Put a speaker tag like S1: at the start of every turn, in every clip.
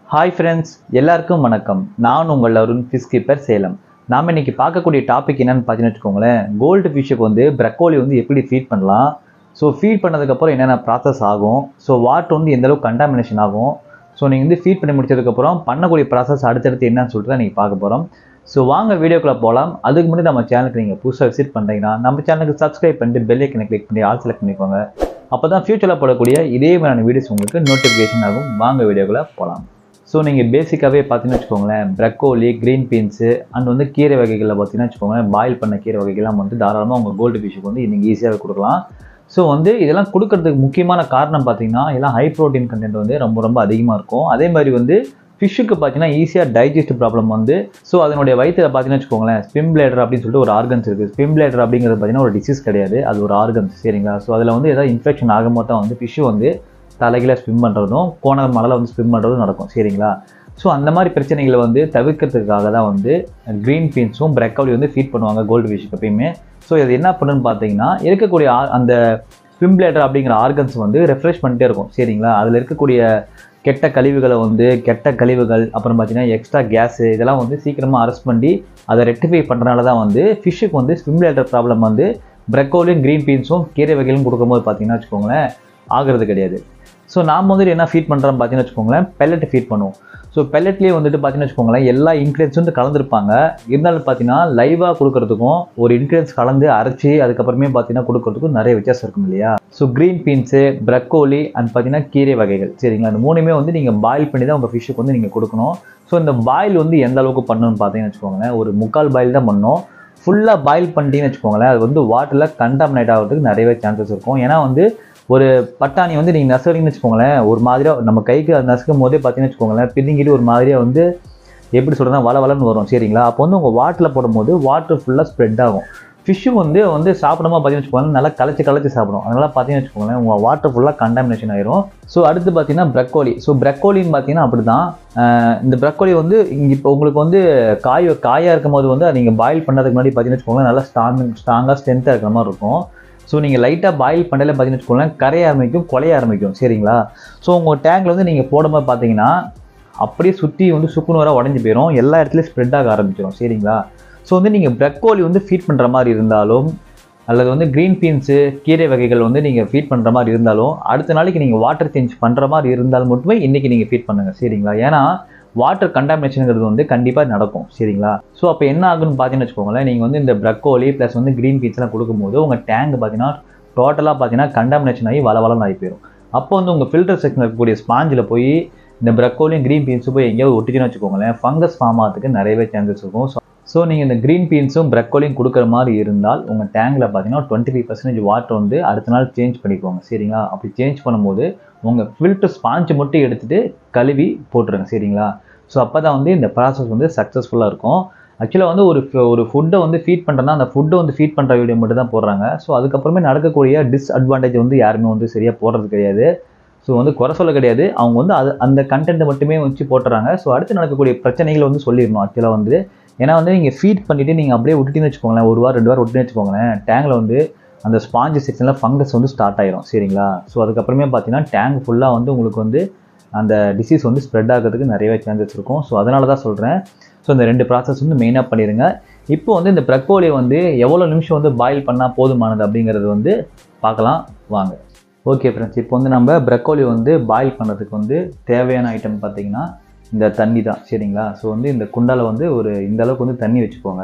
S1: hi friends எல்லாருக்கும் வணக்கம் நான் உங்கள் அருண் ஃபிஷ் கீப்பர் சேலம் நாம் இன்னைக்கு பார்க்கக்கூடிய டாபிக் என்னன்னு பார்த்தீங்கன்னு வச்சுக்கோங்களேன் கோல்டு ஃபிஷ்ஷுக்கு வந்து ப்ரக்கோலி வந்து எப்படி ஃபீட் பண்ணலாம் ஸோ ஃபீட் பண்ணதுக்கப்புறம் என்னென்ன ப்ராசஸ் ஆகும் ஸோ வாட்டர் வந்து எந்த அளவுக்கு கண்டாமினேஷன் ஆகும் ஸோ நீங்கள் வந்து ஃபீட் பண்ணி முடிச்சதுக்கப்புறம் பண்ணக்கூடிய ப்ராசஸ் அடுத்தடுத்து என்னன்னு சொல்லிட்டு தான் நீங்கள் பார்க்க போகிறோம் ஸோ வாங்க வீடியோக்குள்ளே போகலாம் அதுக்கு முன்னாடி நம்ம சேனலுக்கு நீங்கள் புதுசாக விசிட் பண்ணுறீங்கன்னா நம்ம சேனலுக்கு சப்ஸ்கிரைப் பண்ணிட்டு பெல் ஐக்கனை கிளிக் பண்ணி ஆல் செலக்ட் பண்ணிக்கோங்க அப்போ தான் ஃபியூச்சரில் போடக்கூடிய இதே மாதிரியான வீடியோஸ் உங்களுக்கு நோட்டிஃபிகேஷன் ஆகும் வாங்க வீடியோக்குள்ளே போகலாம் ஸோ நீங்கள் பேசிக்காகவே பார்த்தீங்கன்னு வச்சுக்கோங்களேன் ப்ரக்கோலி க்ரீன் பீன்ஸு அண்ட் வந்து கீரை வகைகளில் பார்த்தீங்கன்னா வச்சுக்கோங்களேன் பாயில் பண்ண கீரை வகைகள்லாம் வந்து தாராளமாக உங்கள் கோல்டு ஃபிஷ்ஷுக்கு வந்து நீங்கள் ஈஸியாகவே கொடுக்கலாம் ஸோ வந்து இதெல்லாம் கொடுக்கறதுக்கு முக்கியமான காரணம் பார்த்தீங்கன்னா இதெல்லாம் ஹை ப்ரோட்டீன் கண்டென்ட் வந்து ரொம்ப ரொம்ப அதிகமாக இருக்கும் அதே மாதிரி வந்து ஃபிஷ்ஷுக்கு பார்த்தீங்கன்னா ஈஸியாக டைஜஸ்ட் ப்ராப்ளம் வந்து ஸோ அதனுடைய வயிற்றில் பார்த்தீங்கன்னு வச்சுக்கோங்களேன் ஸ்பிம் பிளேடர் அப்படின்னு சொல்லிட்டு ஒரு ஆர்கன்ஸ் இருக்குது ஸ்பிம் பிளேடர் அப்படிங்கிறது பார்த்தீங்கன்னா ஒரு டிசீஸ் கிடையாது அது ஒரு ஆர்கன்ஸ் சரிங்களா ஸோ அதில் வந்து ஏதாவது இன்ஃபெக்ஷன் ஆகும்போது தான் வந்து ஃபிஷ்ஷு வந்து தலைகீழ ஸ்விம் பண்ணுறதும் கோண மலையில் வந்து ஸ்விம் பண்ணுறதும் நடக்கும் சரிங்களா ஸோ அந்த மாதிரி பிரச்சனைகளை வந்து தவிர்க்கிறதுக்காக தான் வந்து க்ரீன் பீன்ஸும் ப்ரெக்கவுலி வந்து ஃபீட் பண்ணுவாங்க கோல்டு ஃபிஷ்க்கு எப்பயுமே ஸோ இது என்ன பண்ணுன்னு பார்த்தீங்கன்னா இருக்கக்கூடிய ஆ- அந்த ஸ்விம் பிளேடர் அப்படிங்கிற ஆர்கன்ஸ் வந்து ரெஃப்ரெஷ் பண்ணிட்டே இருக்கும் சரிங்களா அதில் இருக்கக்கூடிய கெட்ட கழிவுகளை வந்து கெட்ட கழிவுகள் அப்புறம் பார்த்தீங்கன்னா எக்ஸ்ட்ரா கேஸு இதெல்லாம் வந்து சீக்கிரமாக அரெஸ்ட் பண்ணி அதை ரெக்டிஃபை பண்ணுறனால தான் வந்து ஃபிஷ்ஷுக்கு வந்து ஸ்விம் பிளேடர் ப்ராப்ளம் வந்து ப்ரெக்கோலியும் க்ரீன் பீன்ஸும் கீரை வகைகளும் கொடுக்கும்போது பார்த்தீங்கன்னா வச்சுக்கோங்களேன் ஆகிறது கிடையாது ஸோ நாம் வந்துட்டு என்ன ஃபீட் பண்ணுறோம் பார்த்தீங்கன்னு வச்சுக்கோங்களேன் பெல்லட் ஃபீட் பண்ணுவோம் ஸோ பெல்லட்லேயே வந்துட்டு பார்த்தீங்கன்னு வச்சுக்கோங்களேன் எல்லா இன்க்ரீடியன்ஸ் வந்து கலந்துருப்பாங்க இருந்தாலும் பார்த்தீங்கன்னா லைவாக கொடுக்கறதுக்கும் ஒரு இன்க்ரீடியன்ஸ் கலந்து அரைச்சி அதுக்கப்புறமே பார்த்தீங்கன்னா கொடுக்கறதுக்கும் நிறைய வித்தியாசம் இருக்கும் இல்லையா so green beans broccoli and பார்த்தீங்கன்னா கீரை வகைகள் சரிங்களா அந்த மூணுமே வந்து நீங்கள் பாயில் பண்ணி தான் உங்கள் ஃபிஷ்ஷுக்கு வந்து நீங்கள் கொடுக்கணும் ஸோ இந்த பாயில் வந்து எந்த அளவுக்கு பண்ணணும்னு பார்த்தீங்கன்னு வச்சுக்கோங்களேன் ஒரு முக்கால் பாயில் தான் பண்ணணும் ஃபுல்லாக பாயில் பண்ணிட்டீங்கன்னு வச்சுக்கோங்களேன் அது வந்து வாட்டரில் கண்டாமினேட் ஆகிறதுக்கு நிறையவே சான்சஸ் இருக்கும் ஏன்னா வந்து ஒரு பட்டாணி வந்து நீங்கள் நசுறீங்கன்னு வச்சுக்கோங்களேன் ஒரு மாதிரியாக நம்ம கைக்கு அது நசுக்கும் போதே பார்த்தீங்கன்னு வச்சுக்கோங்களேன் பின்னிக்கிட்டு ஒரு மாதிரியாக வந்து எப்படி சொல்கிறதா வள வளன்னு வரும் சரிங்களா அப்போ வந்து உங்கள் வாட்டரில் போடும்போது வாட்டர் ஃபுல்லாக ஸ்ப்ரெட் ஆகும் ஃபிஷ்ஷு வந்து வந்து சாப்பிடும்போது பார்த்தீங்கன்னு வச்சுக்கோங்களேன் நல்லா கலைச்சி கலைச்சி சாப்பிடும் அதனால பார்த்தீங்கன்னு வச்சுக்கோங்களேன் உங்கள் வாட்டர் ஃபுல்லாக கண்டாமினேஷன் ஆயிரும் ஸோ அடுத்து பார்த்தீங்கன்னா ப்ரக்கோலி ஸோ ப்ரக்கோலின்னு பார்த்தீங்கன்னா அப்படி தான் இந்த ப்ரக்கோலி வந்து இங்கே இப்போ உங்களுக்கு வந்து காய் காயாக இருக்கும் போது வந்து நீங்கள் பாயில் பண்ணதுக்கு முன்னாடி பார்த்தீங்கன்னு வச்சுக்கோங்களேன் நல்லா ஸ்ட்ராங் ஸ்ட்ராங்காக ஸ்ட்ரென்த்தாக இருக்கிற மாதிரி இருக்கும் ஸோ நீங்கள் லைட்டாக பாயில் பண்ணல பார்த்தீங்கன்னு வச்சுக்கோங்களேன் கரைய ஆரம்பிக்கும் குலைய ஆரம்பிக்கும் சரிங்களா ஸோ உங்கள் டேங்கில் வந்து நீங்கள் போடும்போது பார்த்தீங்கன்னா அப்படியே சுற்றி வந்து சுக்குன்னு வர உடஞ்சி போயிடும் எல்லா இடத்துலையும் ஸ்ப்ரெட் ஆக ஆரம்பிச்சிடும் சரிங்களா ஸோ வந்து நீங்கள் ப்ரக்கோலி வந்து ஃபீட் பண்ணுற மாதிரி இருந்தாலும் அல்லது வந்து க்ரீன் பீன்ஸு கீரை வகைகள் வந்து நீங்கள் ஃபீட் பண்ணுற மாதிரி இருந்தாலும் அடுத்த நாளைக்கு நீங்கள் வாட்டர் சேஞ்ச் பண்ணுற மாதிரி இருந்தால் மட்டுமே இன்றைக்கி நீங்கள் ஃபீட் பண்ணுங்கள் சரிங்களா ஏன்னா வாட்டர் கண்டாமினேஷனுங்கிறது வந்து கண்டிப்பாக நடக்கும் சரிங்களா ஸோ அப்போ என்ன ஆகுன்னு பார்த்தீங்கன்னு வச்சுக்கோங்களேன் நீங்கள் வந்து இந்த ப்ரக்கோலி ப்ளஸ் வந்து க்ரீன் பீன்ஸ்லாம் கொடுக்கும்போது உங்கள் டேங்க் பார்த்தீங்கன்னா டோட்டலாக பார்த்தீங்கன்னா கண்டாமினேஷன் ஆகி வள வளன்னு ஆகி போயிடும் அப்போ வந்து உங்கள் ஃபில்டர் செக்ஷன் இருக்கக்கூடிய ஸ்பாஞ்சில் போய் இந்த ப்ரக்கோலியும் க்ரீன் பீன்ஸும் போய் எங்கேயாவது ஒட்டிச்சுன்னு வச்சுக்கோங்களேன் ஃபங்கஸ் ஃபார்ம் ஆகிறதுக்கு நிறையவே சான்சஸ் இருக்கும் ஸோ ஸோ நீங்கள் இந்த க்ரீன் பீன்ஸும் ப்ரக்கோலியும் கொடுக்குற மாதிரி இருந்தால் உங்கள் டேங்கில் பார்த்தீங்கன்னா டுவெண்ட்டி ஃபைவ் பர்சன்டேஜ் வாட்டர் வந்து அடுத்த நாள் சேஞ்ச் பண்ணிக்கோங்க சரிங்களா அப்படி சேஞ்ச் பண்ணும்போது உங்கள் ஃபில்டர் ஸ்பாஞ்சை மட்டும் எடுத்துகிட்டு கழுவி போட்டுருங்க சரிங்களா ஸோ அப்போ தான் வந்து இந்த ப்ராசஸ் வந்து சக்ஸஸ்ஃபுல்லாக இருக்கும் ஆக்சுவலாக வந்து ஒரு ஃப- ஒரு ஃபுட்டை வந்து ஃபீட் பண்ணுறேன்னா அந்த ஃபுட்டை வந்து ஃபீட் பண்ணுற வீடியோ மட்டும் தான் போடுறாங்க ஸோ அதுக்கப்புறமே நடக்கக்கூடிய டிஸ்அட்வான்டேஜ் வந்து யாருமே வந்து சரியாக போடுறது கிடையாது ஸோ வந்து குறை சொல்ல கிடையாது அவங்க வந்து அது அந்த கண்டென்ட்டை மட்டுமே வச்சு போட்டுறாங்க ஸோ அடுத்து நடக்கக்கூடிய பிரச்சனைகளை வந்து சொல்லிடணும் ஆக்சுவலாக வந்து ஏன்னா வந்து நீங்கள் ஃபீட் பண்ணிவிட்டு நீங்கள் அப்படியே விட்டுட்டீங்கன்னு வச்சுக்கோங்களேன் ஒரு வாரம் ரெண்டு வாரம் விட்டுன்னு வச்சுக்கோங்களேன் டேங்கில் வந்து அந்த ஸ்பாஞ்சு செக்ஷனில் ஃபங்கஸ் வந்து ஸ்டார்ட் ஆயிரும் சரிங்களா ஸோ அதுக்கப்புறமே பார்த்தீங்கன்னா டேங்க் ஃபுல்லாக வந்து உங்களுக்கு வந்து அந்த டிசீஸ் வந்து ஸ்ப்ரெட் ஆகிறதுக்கு நிறையவே சான்சஸ் இருக்கும் ஸோ அதனால தான் சொல்கிறேன் ஸோ இந்த ரெண்டு ப்ராசஸ் வந்து மெயினாக பண்ணிடுங்க இப்போ வந்து இந்த ப்ரக்கோலியை வந்து எவ்வளோ நிமிஷம் வந்து பாயில் பண்ணால் போதுமானது அப்படிங்கிறது வந்து பார்க்கலாம் வாங்க ஓகே ஃப்ரெண்ட்ஸ் இப்போ வந்து நம்ம ப்ரக்கோலி வந்து பாயில் பண்ணுறதுக்கு வந்து தேவையான ஐட்டம் பார்த்தீங்கன்னா இந்த தண்ணி தான் சரிங்களா ஸோ வந்து இந்த குண்டால வந்து ஒரு இந்த அளவுக்கு வந்து தண்ணி வச்சுக்கோங்க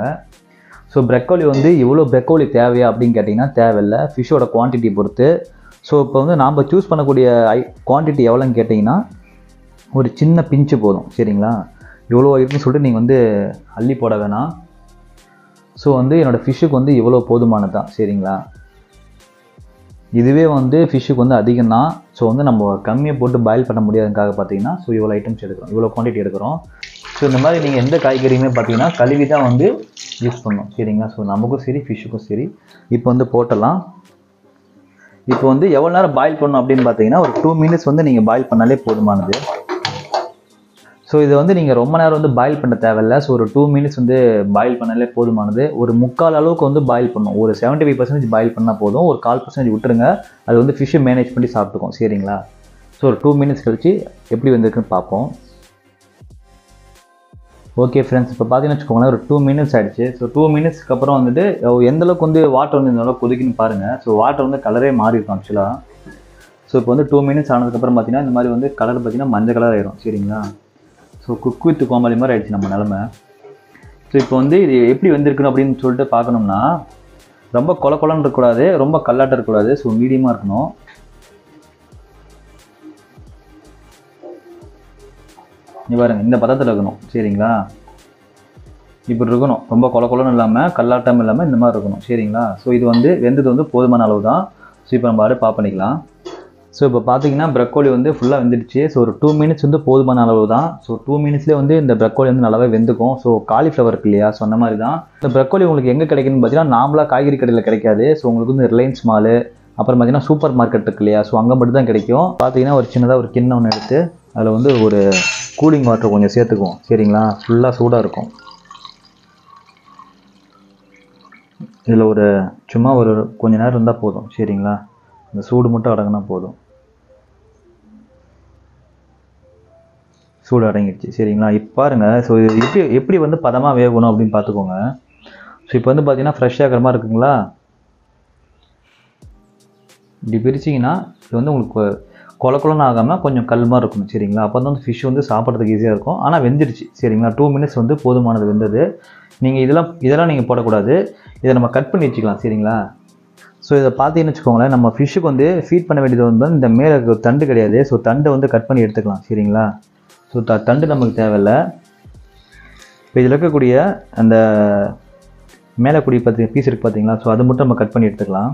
S1: ஸோ ப்ரக்கோலி வந்து இவ்வளோ ப்ரக்கோலி தேவையா அப்படின்னு கேட்டிங்கன்னா தேவையில்லை ஃபிஷ்ஷோட குவான்டிட்டி பொறுத்து ஸோ இப்போ வந்து நாம் சூஸ் பண்ணக்கூடிய ஐ குவான்டிட்டி எவ்வளோன்னு கேட்டிங்கன்னா ஒரு சின்ன பிஞ்சு போதும் சரிங்களா இவ்வளோ இருக்குன்னு சொல்லிட்டு நீங்கள் வந்து அள்ளி போட வேணாம் ஸோ வந்து என்னோடய ஃபிஷ்ஷுக்கு வந்து இவ்வளோ போதுமானது தான் சரிங்களா இதுவே வந்து ஃபிஷ்ஷுக்கு வந்து அதிகம் தான் ஸோ வந்து நம்ம கம்மியாக போட்டு பாயில் பண்ண முடியாதுக்காக பார்த்தீங்கன்னா ஸோ இவ்வளோ ஐட்டம்ஸ் எடுக்கிறோம் இவ்வளோ குவான்டிட்டி எடுக்கிறோம் ஸோ இந்த மாதிரி நீங்கள் எந்த காய்கறியுமே பார்த்தீங்கன்னா கழுவி தான் வந்து யூஸ் பண்ணணும் சரிங்களா ஸோ நமக்கும் சரி ஃபிஷ்ஷுக்கும் சரி இப்போ வந்து போட்டலாம் இப்போ வந்து எவ்வளோ நேரம் பாயில் பண்ணணும் அப்படின்னு பார்த்தீங்கன்னா ஒரு டூ மினிட்ஸ் வந்து நீங்கள் பாயில் பண்ணாலே போதுமானது ஸோ இதை வந்து நீங்கள் ரொம்ப நேரம் வந்து பாயில் பண்ண தேவையில்ல ஸோ ஒரு டூ மினிட்ஸ் வந்து பாயில் பண்ணாலே போதுமானது ஒரு முக்கால் அளவுக்கு வந்து பாயில் பண்ணும் ஒரு செவன்ட்டி ஃபைவ் பர்சன்டேஜ் பாயில் பண்ணால் போதும் ஒரு கால் பர்சன்டேஜ் விட்டுருங்க அது வந்து ஃபிஷ்ஷை மேனேஜ் பண்ணி சாப்பிட்டுக்கும் சரிங்களா ஸோ ஒரு டூ மினிட்ஸ் கழிச்சு எப்படி வந்திருக்குன்னு பார்ப்போம் ஓகே ஃப்ரெண்ட்ஸ் இப்போ பார்த்தீங்கன்னு வச்சுக்கோங்களேன் ஒரு டூ மினிட்ஸ் ஆயிடுச்சு ஸோ டூ மினிட்ஸ்க்கு அப்புறம் வந்துட்டு அஹ் எந்த அளவுக்கு வந்து வாட்டர் வந்து இந்த அளவுக்கு கொதிக்குன்னு பாருங்கள் ஸோ வாட்டர் வந்து கலரே மாறி இருக்கும் ஆக்சுவலாக ஸோ இப்போ வந்து டூ மினிட்ஸ் ஆனதுக்கப்புறம் பார்த்தீங்கன்னா இந்த மாதிரி வந்து கலர் பார்த்தீங்கன்னா மஞ்சள் கலர் ஆயிரும் சரிங்களா ஸோ குக் வித் கோமாளி மாதிரி ஆயிடுச்சு நம்ம நிலமை ஸோ இப்போ வந்து இது எப்படி வந்திருக்கணும் அப்படின்னு சொல்லிட்டு பார்க்கணும்னா ரொம்ப கொல கொலன்னு இருக்கக்கூடாது ரொம்ப கல்லாட்டம் இருக்கக்கூடாது ஸோ மீடியமாக இருக்கணும் நீ பாருங்க இந்த பதத்தில் இருக்கணும் சரிங்களா இப்படி இருக்கணும் ரொம்ப கொல கொலன்னு இல்லாமல் கல்லாட்டம் இல்லாமல் இந்த மாதிரி இருக்கணும் சரிங்களா ஸோ இது வந்து வெந்தது வந்து போதுமான அளவு தான் ஸோ இப்போ நம்ம அடுத்து பா பண்ணிக்கலாம் ஸோ இப்போ பார்த்தீங்கன்னா ப்ரக்கோலி வந்து ஃபுல்லாக வெந்துடுச்சு ஸோ ஒரு டூ மினிட்ஸ் வந்து போதுமான அளவு தான் ஸோ டூ மினிட்ஸ்லேயே வந்து இந்த ப்ரக்கோலி வந்து நல்லாவே வெந்துக்கும் ஸோ காலிஃப்ளவர் இருக்கு இல்லையா ஸோ அந்த மாதிரி தான் இந்த ப்ரக்கோலி உங்களுக்கு எங்கே கிடைக்குன்னு பார்த்தீங்கன்னா நார்மலாக காய்கறி கடையில் கிடைக்காது ஸோ உங்களுக்கு வந்து ரிலையன்ஸ் மாலு அப்புறம் பார்த்தீங்கன்னா சூப்பர் மார்க்கெட் இருக்கு இல்லையா ஸோ அங்கே மட்டும் தான் கிடைக்கும் பார்த்தீங்கன்னா ஒரு சின்னதாக ஒரு கிண்ணம் ஒன்று எடுத்து அதில் வந்து ஒரு கூலிங் வாட்டர் கொஞ்சம் சேர்த்துக்குவோம் சரிங்களா ஃபுல்லாக சூடாக இருக்கும் இதில் ஒரு சும்மா ஒரு கொஞ்ச நேரம் இருந்தால் போதும் சரிங்களா இந்த சூடு மட்டும் அடங்கினா போதும் சூடு அடங்கிடுச்சு சரிங்களா இப்போ பாருங்க ஸோ இது எப்படி எப்படி வந்து பதமாக வேகணும் அப்படின்னு பார்த்துக்கோங்க ஸோ இப்போ வந்து பார்த்தீங்கன்னா ஃப்ரெஷ்ஷாக இருக்கிற மாதிரி இருக்குங்களா இப்படி பிரிச்சிங்கன்னா இது வந்து உங்களுக்கு கொல கொலன்னு ஆகாமல் கொஞ்சம் கல் மாதிரி இருக்கணும் சரிங்களா அப்போ தான் வந்து ஃபிஷ் வந்து சாப்பிட்றதுக்கு ஈஸியாக இருக்கும் ஆனால் வெந்துடுச்சு சரிங்களா டூ மினிட்ஸ் வந்து போதுமானது வெந்தது நீங்கள் இதெல்லாம் இதெல்லாம் நீங்கள் போடக்கூடாது இதை நம்ம கட் பண்ணி வச்சுக்கலாம் சரிங்களா ஸோ இதை பார்த்தீங்கன்னு வச்சுக்கோங்களேன் நம்ம ஃபிஷ்ஷுக்கு வந்து ஃபீட் பண்ண வேண்டியது வந்து இந்த மேலே இருக்க தண்டு கிடையாது ஸோ தண்டை வந்து கட் பண்ணி எடுத்துக்கலாம் சரிங்களா ஸோ த தண்டு நமக்கு தேவையில்ல இப்போ இதில் இருக்கக்கூடிய அந்த மேலே கூடிய பார்த்தி பீஸ் இருக்குது பார்த்தீங்களா ஸோ அது மட்டும் நம்ம கட் பண்ணி எடுத்துக்கலாம்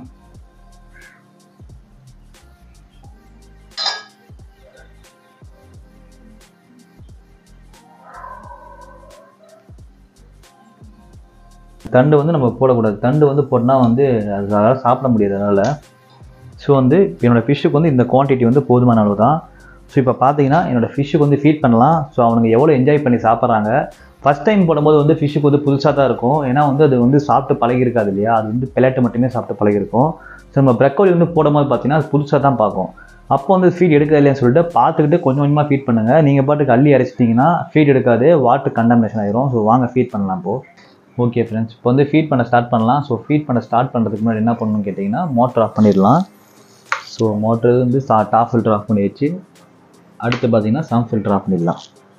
S1: தண்டு வந்து நம்ம போடக்கூடாது தண்டு வந்து போட்டால் வந்து அதால் சாப்பிட முடியாது அதனால் ஸோ வந்து என்னோடய ஃபிஷ்ஷுக்கு வந்து இந்த குவான்டிட்டி வந்து போதுமான அளவு தான் ஸோ இப்போ பார்த்தீங்கன்னா என்னோடய ஃபிஷ்ஷுக்கு வந்து ஃபீட் பண்ணலாம் ஸோ அவனுங்க எவ்வளோ என்ஜாய் பண்ணி சாப்பிட்றாங்க ஃபஸ்ட் டைம் போடும்போது வந்து ஃபிஷ்ஷுக்கு வந்து புதுசாக தான் இருக்கும் ஏன்னா வந்து அது வந்து சாப்பிட்டு பழகிருக்காது இல்லையா அது வந்து பிளேட்டை மட்டுமே சாப்பிட்டு பழகிருக்கும் ஸோ நம்ம ப்ரெக்கோலி வந்து போடும்போது பார்த்தீங்கன்னா அது புதுசாக தான் பார்க்கும் அப்போ வந்து ஃபீட் எடுக்கல இல்லைன்னு சொல்லிட்டு பார்த்துக்கிட்டு கொஞ்சம் கொஞ்சமாக ஃபீட் பண்ணுங்கள் நீங்கள் பாட்டுக்கு அள்ளி அரைச்சிட்டிங்கன்னா ஃபீட் எடுக்காது வாட்டர் கண்டமினேஷன் ஆயிரும் ஸோ வாங்க ஃபீட் பண்ணலாம் இப்போது ஓகே ஃப்ரெண்ட்ஸ் இப்போ வந்து ஃபீட் பண்ண ஸ்டார்ட் பண்ணலாம் ஸோ ஃபீட் பண்ண ஸ்டார்ட் பண்ணுறதுக்கு முன்னாடி என்ன பண்ணணும்னு கேட்டிங்கன்னா மோட்டர் ஆஃப் பண்ணிடலாம் ஸோ மோட்டர் வந்து டாப் ஃபில்டர் ஆஃப் பண்ணி வச்சு அடுத்து பார்த்தீங்கன்னா சம் ஃபில்டர் ஆஃப் பண்ணிடலாம்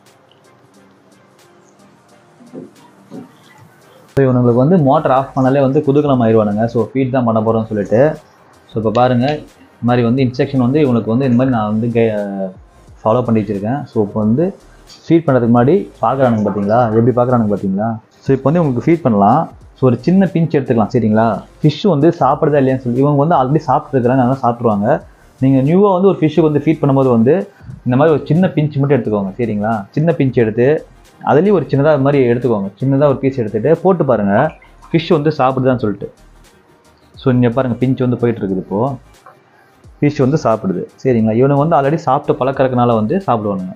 S1: ஸோ இவனுங்களுக்கு வந்து மோட்டர் ஆஃப் பண்ணாலே வந்து குதூகலம் ஆயிடுவானுங்க ஸோ ஃபீட் தான் பண்ண போகிறோம்னு சொல்லிட்டு ஸோ இப்போ பாருங்கள் இந்த மாதிரி வந்து இன்ஸ்ட்ரக்ஷன் வந்து இவனுக்கு வந்து இந்த மாதிரி நான் வந்து ஃபாலோ பண்ணி வச்சுருக்கேன் ஸோ இப்போ வந்து ஃபீட் பண்ணுறதுக்கு முன்னாடி பார்க்குறானுங்க பார்த்தீங்களா எப்படி பார்க்குறானுங்க பார்த்தீங்களா ஸோ இப்போ வந்து உங்களுக்கு ஃபீட் பண்ணலாம் ஸோ ஒரு சின்ன பிஞ்ச் எடுத்துக்கலாம் சரிங்களா ஃபிஷ் வந்து சாப்பிடுதா இல்லையான்னு சொல்லி இவங்க வந்து ஆல்ரெடி சாப்பிட்ருக்குறாங்க அதெல்லாம் சாப்பிட்ருவாங்க நீங்கள் நியூவாக வந்து ஒரு ஃபிஷ்ஷுக்கு வந்து ஃபீட் பண்ணும்போது வந்து இந்த மாதிரி ஒரு சின்ன பிஞ்ச் மட்டும் எடுத்துக்கோங்க சரிங்களா சின்ன பிஞ்ச் எடுத்து அதுலேயும் ஒரு சின்னதாக இது மாதிரி எடுத்துக்கோங்க சின்னதாக ஒரு பீஸ் எடுத்துகிட்டு போட்டு பாருங்கள் ஃபிஷ் வந்து சாப்பிடுதான்னு சொல்லிட்டு ஸோ இங்கே பாருங்கள் பிஞ்ச் வந்து போயிட்டு இருக்குது இப்போது ஃபிஷ் வந்து சாப்பிடுது சரிங்களா இவனுங்க வந்து ஆல்ரெடி சாப்பிட்டு பழக்கறதுனால வந்து சாப்பிடுவானுங்க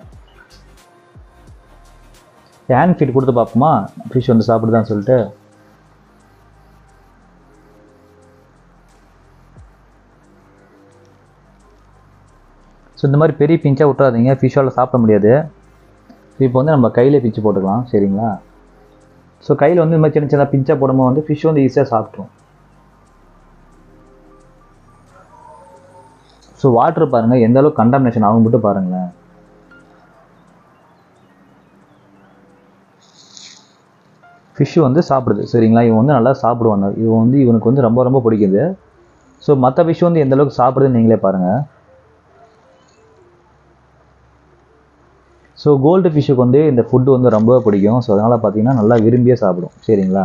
S1: ஹேண்ட் ஃபீட் கொடுத்து பார்ப்போமா ஃபிஷ் வந்து சாப்பிடுதான்னு சொல்லிட்டு ஸோ இந்த மாதிரி பெரிய பிஞ்சாக விட்றாதீங்க ஃபிஷ்ஷால் சாப்பிட முடியாது இப்போ வந்து நம்ம கையில் பிஞ்சு போட்டுக்கலாம் சரிங்களா ஸோ கையில் வந்து இந்த மாதிரி சின்ன சின்ன பிஞ்சாக போடும்போது வந்து ஃபிஷ் வந்து ஈஸியாக சாப்பிட்ரும் ஸோ வாட்டர் பாருங்கள் எந்த அளவுக்கு கண்டாமினேஷன் ஆகும் மட்டும் பாருங்களேன் ஃபிஷ்ஷு வந்து சாப்பிடுது சரிங்களா இவன் வந்து நல்லா சாப்பிடுவாங்க இவன் வந்து இவனுக்கு வந்து ரொம்ப ரொம்ப பிடிக்குது ஸோ மற்ற ஃபிஷ் வந்து எந்த அளவுக்கு சாப்பிடுதுன்னு நீங்களே பாருங்கள் ஸோ கோல்டு ஃபிஷ்ஷுக்கு வந்து இந்த ஃபுட்டு வந்து ரொம்ப பிடிக்கும் ஸோ அதனால் பார்த்தீங்கன்னா நல்லா விரும்பியே சாப்பிடும் சரிங்களா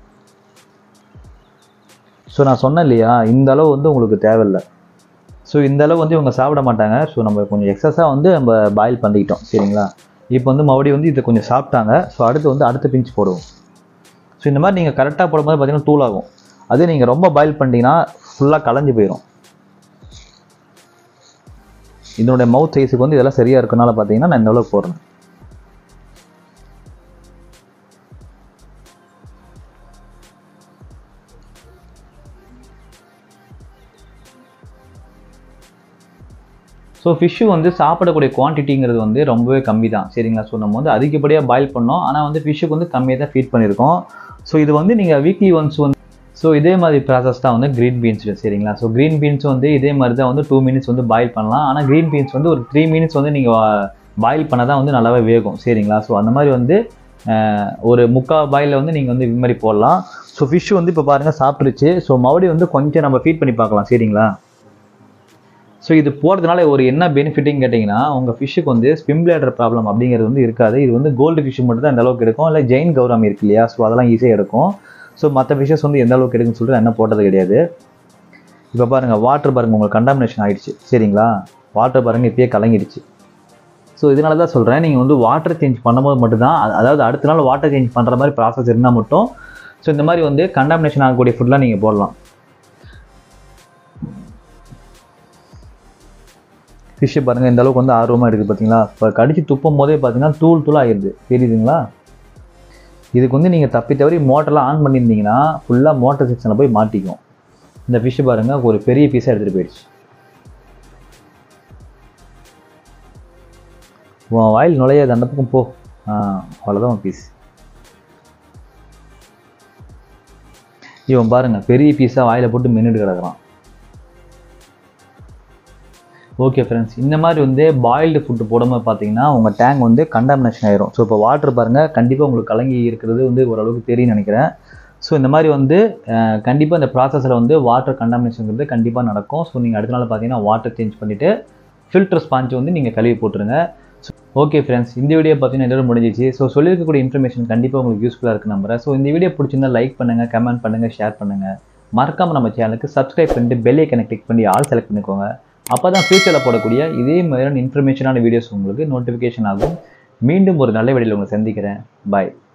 S1: ஸோ நான் சொன்னேன் இல்லையா இந்த அளவு வந்து உங்களுக்கு தேவையில்லை ஸோ இந்த அளவு வந்து இவங்க சாப்பிட மாட்டாங்க ஸோ நம்ம கொஞ்சம் எக்ஸஸாக வந்து நம்ம பாயில் பண்ணிக்கிட்டோம் சரிங்களா இப்போ வந்து மறுபடியும் வந்து இதை கொஞ்சம் சாப்பிட்டாங்க ஸோ அடுத்து வந்து அடுத்த பிஞ்ச் போடுவோம் ஸோ இந்த மாதிரி நீங்கள் கரெக்டாக போடும்போது பார்த்தீங்கன்னா தூள் ஆகும் அதே நீங்கள் ரொம்ப பாயில் பண்ணிட்டீங்கன்னா ஃபுல்லாக கலைஞ்சு போயிடும் இதனுடைய மவுத் சைஸுக்கு வந்து இதெல்லாம் சரியாக இருக்கனால பார்த்தீங்கன்னா நான் இந்த அளவுக்கு போடுறேன் ஸோ ஃபிஷ்ஷு வந்து சாப்பிடக்கூடிய குவான்டிட்டிங்கிறது வந்து ரொம்பவே கம்மி தான் சரிங்களா ஸோ நம்ம வந்து அதிகப்படியாக பாயில் பண்ணோம் ஆனால் வந்து ஃபிஷ்ஷுக்கு வந்து கம்மியாக தான் ஃபீட் பண்ணியிருக்கோம் ஸோ இது வந்து நீங்கள் வீக்லி ஒன்ஸ் வந்து ஸோ இதே மாதிரி ப்ராசஸ் தான் வந்து க்ரீன் பீன்ஸ் சரிங்களா ஸோ க்ரீன் பீன்ஸ் வந்து இதே மாதிரி தான் வந்து டூ மினிட்ஸ் வந்து பாயில் பண்ணலாம் ஆனால் க்ரீன் பீன்ஸ் வந்து ஒரு த்ரீ மினிட்ஸ் வந்து நீங்கள் பாயில் பண்ண தான் வந்து நல்லாவே வேகும் சரிங்களா ஸோ அந்த மாதிரி வந்து அஹ், ஒரு முக்கால் பாயிலில் வந்து நீங்கள் வந்து இது மாதிரி போடலாம் ஸோ ஃபிஷ் வந்து இப்போ பாருங்கள் சாப்பிட்ருச்சு ஸோ மறுபடியும் வந்து கொஞ்சம் நம்ம ஃபீட் பண்ணி பார்க்கலாம் சரிங்களா ஸோ இது போடுறதுனால ஒரு என்ன பெனிஃபிட்னு கேட்டிங்கன்னா உங்கள் ஃபிஷ்ஷுக்கு வந்து ஸ்பிம் பிளேடர் ப்ராப்ளம் அப்படிங்கிறது வந்து இருக்காது இது வந்து கோல்டு ஃபிஷ் மட்டும் தான் இந்த அளவுக்கு எடுக்கும் இல்லை ஜெயின் கௌராமி இருக்கு இல்லையா ஸோ அதெல்லாம் ஈஸியாக எடுக்கும் ஸோ மற்ற ஃபிஷ்ஷஸ் வந்து எந்த அளவுக்கு எடுக்குன்னு சொல்லிட்டு நான் என்ன போட்டது கிடையாது இப்போ பாருங்கள் வாட்டர் பாருங்கள் உங்களுக்கு கண்டாமினேஷன் ஆயிடுச்சு சரிங்களா வாட்டர் பாருங்கள் இப்பயே கலங்கிடுச்சு ஸோ இதனால தான் சொல்கிறேன் நீங்கள் வந்து வாட்டர் சேஞ்ச் பண்ணும்போது மட்டும்தான் அ- அதாவது அடுத்த நாள் வாட்டர் சேஞ்ச் பண்ணுற மாதிரி ப்ராசஸ் இருந்தால் மட்டும் ஸோ இந்த மாதிரி வந்து கண்டாமினேஷன் ஆகக்கூடிய ஃபுட்லாம் நீங்கள் போடலாம் ஃபிஷ்ஷு பாருங்கள் இந்த அளவுக்கு வந்து ஆர்வமாக இருக்குது பார்த்தீங்களா இப்போ கடிச்சு துப்பும் போதே பார்த்தீங்கன்னா தூள் தூள் ஆயிடுது தெரியுதுங்களா இதுக்கு வந்து நீங்கள் தப்பி தவறி மோட்டர்லாம் ஆன் பண்ணியிருந்தீங்கன்னா ஃபுல்லாக மோட்டர் செக்ஷனில் போய் மாட்டிக்கும் இந்த ஃபிஷ்ஷு பாருங்கள் ஒரு பெரிய பீஸாக எடுத்துகிட்டு போயிடுச்சு உன் வாயில் நுழையாது அந்த பக்கம் போ ஆ அவ்வளோதான் உன் பீஸ் இவன் பாருங்க பெரிய பீஸாக வாயில போட்டு மென்னுட்டு கிடக்குறான் ஓகே ஃப்ரெண்ட்ஸ் இந்த மாதிரி வந்து பாயில்டு ஃபுட்டு போடும்போது பார்த்தீங்கன்னா உங்கள் டேங்க் வந்து கண்டாமினேஷன் ஆயிரும் ஸோ இப்போ வாட்டர் பாருங்கள் கண்டிப்பாக உங்களுக்கு கலங்கி இருக்கிறது வந்து ஓரளவுக்கு தெரியும்னு நினைக்கிறேன் ஸோ இந்த மாதிரி வந்து கண்டிப்பாக இந்த ப்ராசஸில் வந்து வாட்டர் கண்டாமினேஷன்ங்கிறது கண்டிப்பாக நடக்கும் ஸோ நீங்கள் அடுத்த நாள் பார்த்தீங்கன்னா வாட்டர் சேஞ்ச் பண்ணிவிட்டு ஃபில்டர் ஸ்பாஞ்ச் வந்து நீங்கள் கழுவி போட்டுருங்க ஓகே ஃப்ரெண்ட்ஸ் இந்த வீடியோ பார்த்தீங்கன்னா இதோட முடிஞ்சிச்சு ஸோ சொல்லியிருக்கக்கூடிய இன்ஃபர்மேஷன் கண்டிப்பாக உங்களுக்கு யூஸ்ஃபுல்லாக இருக்கு நம்புறேன் ஸோ இந்த வீடியோ பிடிச்சிருந்தா லைக் பண்ணுங்கள் கமெண்ட் பண்ணுங்கள் ஷேர் பண்ணுங்கள் மறக்காம நம்ம சேனலுக்கு சப்ஸ்கிரைப் பண்ணிட்டு பெல் ஐக்கனை கிளிக் பண்ணி ஆல் செலக்ட் பண்ணிக்கோங்க அப்போ தான் ஃபியூச்சரில் போடக்கூடிய இதே மாதிரியான இன்ஃபர்மேஷனான வீடியோஸ் உங்களுக்கு நோட்டிஃபிகேஷன் ஆகும் மீண்டும் ஒரு நல்ல வீடியோவில் உங்களை சந்திக்கிறேன் பாய்